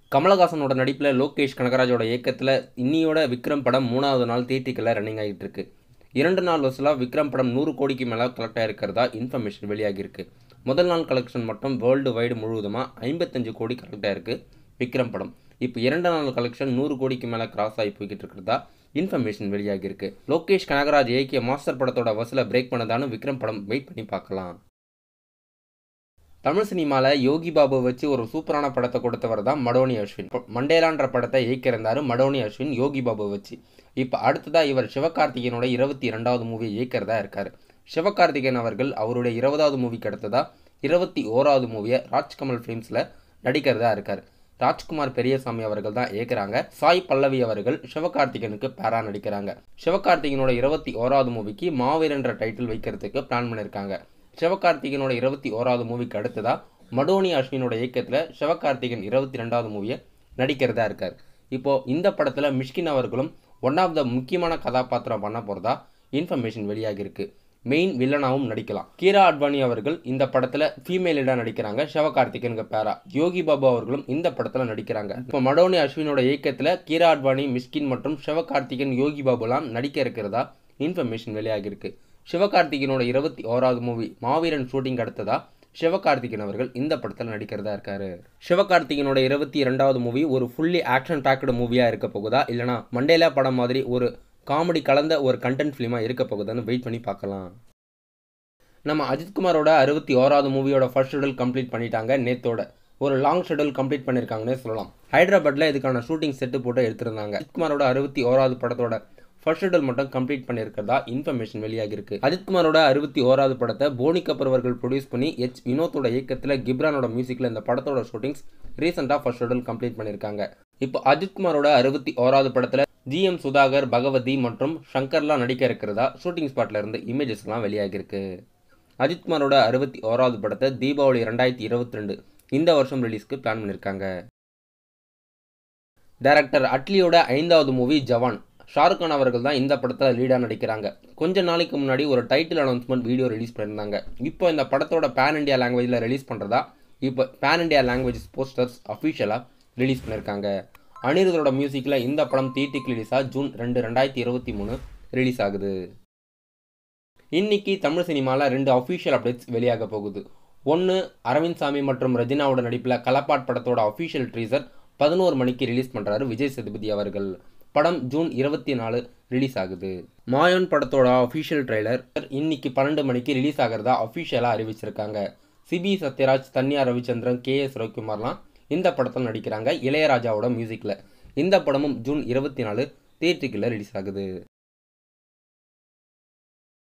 கமலஹாசனோட நடிப்பில் லோகேஷ் கனகராஜோட இயக்கத்தில் இன்னியோட விக்ரம் படம் மூணாவது நாள் தேட்டிக்கெல்லாம் ரன்னிங் ஆகிட்டு இருக்கு இரண்டு நாள் வசூலாக விக்ரம் படம் நூறு கோடிக்கு மேலே கலெக்ட் ஆகிருக்கிறதா இன்ஃபர்மேஷன் வெளியாகிருக்கு முதல் நாள் கலெக்ஷன் மட்டும் வேர்ல்டு வைடு முழுவதுமாக ஐம்பத்தஞ்சு கோடி கலெக்ட் ஆகிருக்கு விக்ரம் படம் இப்போ இரண்டு நாள் கலெக்ஷன் நூறு கோடிக்கு மேலே கிராஸ் ஆகி போய்கிட்டு இருக்கிறதா இன்ஃபர்மேஷன் வெளியாகிருக்கு லோகேஷ் கனகராஜ் இயக்கிய மாஸ்டர் படத்தோட வசூலை பிரேக் பண்ணதான்னு விக்ரம் படம் வெயிட் பண்ணி பார்க்கலாம் தமிழ் சினிமாவில் யோகி பாபு வச்சு ஒரு சூப்பரான படத்தை கொடுத்தவர் தான் மடோனி அஸ்வின் மண்டேலான்ற படத்தை இயக்கியிருந்தார் மடோனி அஸ்வின் யோகி பாபு வச்சு இப்போ அடுத்ததாக இவர் சிவகார்த்திகேயனோட இருபத்தி இரண்டாவது மூவியை இயக்கிறதா இருக்கார் சிவகார்த்திகேயன் அவர்கள் அவருடைய இருபதாவது மூவிக்கு அடுத்ததாக இருபத்தி ஓராவது மூவியை ராஜ்கமல் ஃபிலிம்ஸில் நடிக்கிறதா இருக்கார் ராஜ்குமார் பெரியசாமி அவர்கள் தான் இயக்குறாங்க சாய் பல்லவி அவர்கள் சிவகார்த்திகனுக்கு பேரா நடிக்கிறாங்க சிவகார்த்திகனோட இருபத்தி ஓராவது மூவிக்கு மாவீரன்ற டைட்டில் வைக்கிறதுக்கு பிளான் பண்ணியிருக்காங்க சிவகார்த்திகனோட இருபத்தி ஓராவது மூவிக்கு அடுத்ததா மடோனி அஸ்வினோட இயக்கத்தில் சிவகார்த்திகன் இருபத்தி ரெண்டாவது மூவியை நடிக்கிறதா இருக்கார் இப்போ இந்த படத்தில் மிஷ்கின் அவர்களும் ஒன் ஆஃப் த முக்கியமான கதாபாத்திரம் பண்ண போகிறதா இன்ஃபர்மேஷன் வெளியாகிருக்கு மெயின் வில்லனாகவும் நடிக்கலாம் கீரா அட்வானி அவர்கள் இந்த படத்தில் ஃபீமேலிடாக நடிக்கிறாங்க சிவகார்த்திகனுக்கு பேரா யோகி பாபு அவர்களும் இந்த படத்தில் நடிக்கிறாங்க இப்போ மடோனி அஸ்வினோட இயக்கத்தில் கீரா அட்வானி மிஸ்கின் மற்றும் சிவகார்த்திகன் யோகி பாபுலாம் நடிக்க இருக்கிறதா இன்ஃபர்மேஷன் வெளியாகிருக்கு சிவகார்த்திகனோட இருபத்தி ஓராவது மூவி மாவீரன் ஷூட்டிங் அடுத்ததா சிவகார்த்திகன் அவர்கள் இந்த படத்தில் நடிக்கிறதா இருக்காரு சிவகார்த்திகனோட இருபத்தி இரண்டாவது மூவி ஒரு ஃபுல்லி ஆக்ஷன் பேக்கடு மூவியாக இருக்க போகுதா இல்லைனா மண்டேலா படம் மாதிரி ஒரு காமெடி கலந்த ஒரு கண்டென்ட் ஃபிலிமாக இருக்க போகுதான்னு வெயிட் பண்ணி பார்க்கலாம் நம்ம அஜித்குமாரோட அறுபத்தி ஓராவது மூவியோட ஃபர்ஸ்ட் ஷெடியூல் கம்ப்ளீட் பண்ணிட்டாங்க நேத்தோட ஒரு லாங் ஷெடியூல் கம்ப்ளீட் பண்ணியிருக்காங்கன்னே சொல்லலாம் ஹைதராபாத்தில் இதுக்கான ஷூட்டிங் செட்டு போட்டு எடுத்திருந்தாங்க அஜித்குமாரோட அறுபத்தி ஓராவது படத்தோட ஃபர்ஸ்ட் ஷெடியூல் மட்டும் கம்ப்ளீட் பண்ணியிருக்கிறதா இன்ஃபர்மேஷன் வெளியாகிருக்கு அஜித்குமாரோட அறுபத்தி ஓராவது படத்தை போனி கபூர் அவர்கள் ப்ரொடியூஸ் பண்ணி எச் வினோத்தோட இயக்கத்தில் கிப்ரானோட மியூசிக்கில் இந்த படத்தோட ஷூட்டிங்ஸ் ரீசெண்டாக ஃபர்ஸ்ட் ஷெடியூல் கம்ப்ளீட் பண்ணியிருக்காங்க இப்போ அஜித்குமாரோட அறுபத்தி ஓராவது படத்தில் ஜிஎம் சுதாகர் பகவதி மற்றும் ஷங்கர்லாம் நடிக்க இருக்கிறதா ஷூட்டிங் ஸ்பாட்ல இருந்து இமேஜஸ்லாம் வெளியாகிருக்கு அஜித்குமாரோட அறுபத்தி ஓராவது படத்தை தீபாவளி ரெண்டாயிரத்தி இருபத்தி ரெண்டு இந்த வருஷம் ரிலீஸ்க்கு பிளான் பண்ணியிருக்காங்க டைரக்டர் அட்லியோட ஐந்தாவது மூவி ஜவான் ஷாருக் கான் அவர்கள் தான் இந்த படத்தில் லீடாக நடிக்கிறாங்க கொஞ்ச நாளைக்கு முன்னாடி ஒரு டைட்டில் அனௌன்ஸ்மெண்ட் வீடியோ ரிலீஸ் பண்ணியிருந்தாங்க இப்போ இந்த படத்தோட பேன் இண்டியா லாங்குவேஜில் ரிலீஸ் பண்ணுறதா இப்போ பேன் இண்டியா லாங்குவேஜ் போஸ்டர்ஸ் அஃபிஷியலாக ரிலீஸ் பண்ணியிருக்காங்க அனிருதோட மியூசிக்கில் இந்த படம் தீட்டிக்கு ரிலீஸாக ஜூன் ரெண்டு ரெண்டாயிரத்தி இருபத்தி மூணு ரிலீஸ் ஆகுது இன்னைக்கு தமிழ் சினிமாவில் ரெண்டு அஃபிஷியல் அப்டேட்ஸ் வெளியாக போகுது ஒன்று அரவிந்த் சாமி மற்றும் ரஜினாவோட நடிப்பில் கலப்பாட் படத்தோட அஃபிஷியல் ட்ரீசர் பதினோரு மணிக்கு ரிலீஸ் பண்ணுறாரு விஜய் சேதுபதி அவர்கள் படம் ஜூன் இருபத்தி நாலு ரிலீஸ் ஆகுது மாயோன் படத்தோட அஃபிஷியல் ட்ரெய்லர் இன்னைக்கு பன்னெண்டு மணிக்கு ரிலீஸ் ஆகிறதா அஃபிஷியலாக அறிவிச்சிருக்காங்க சிபி சத்யராஜ் தன்யா ரவிச்சந்திரன் கே எஸ் ரவிக்குமார்லாம் இந்த படத்தில் நடிக்கிறாங்க இளையராஜாவோட மியூசிக்கில் இந்த படமும் ஜூன் இருபத்தி நாலு தேட்டருக்குள்ள ரிலீஸ் ஆகுது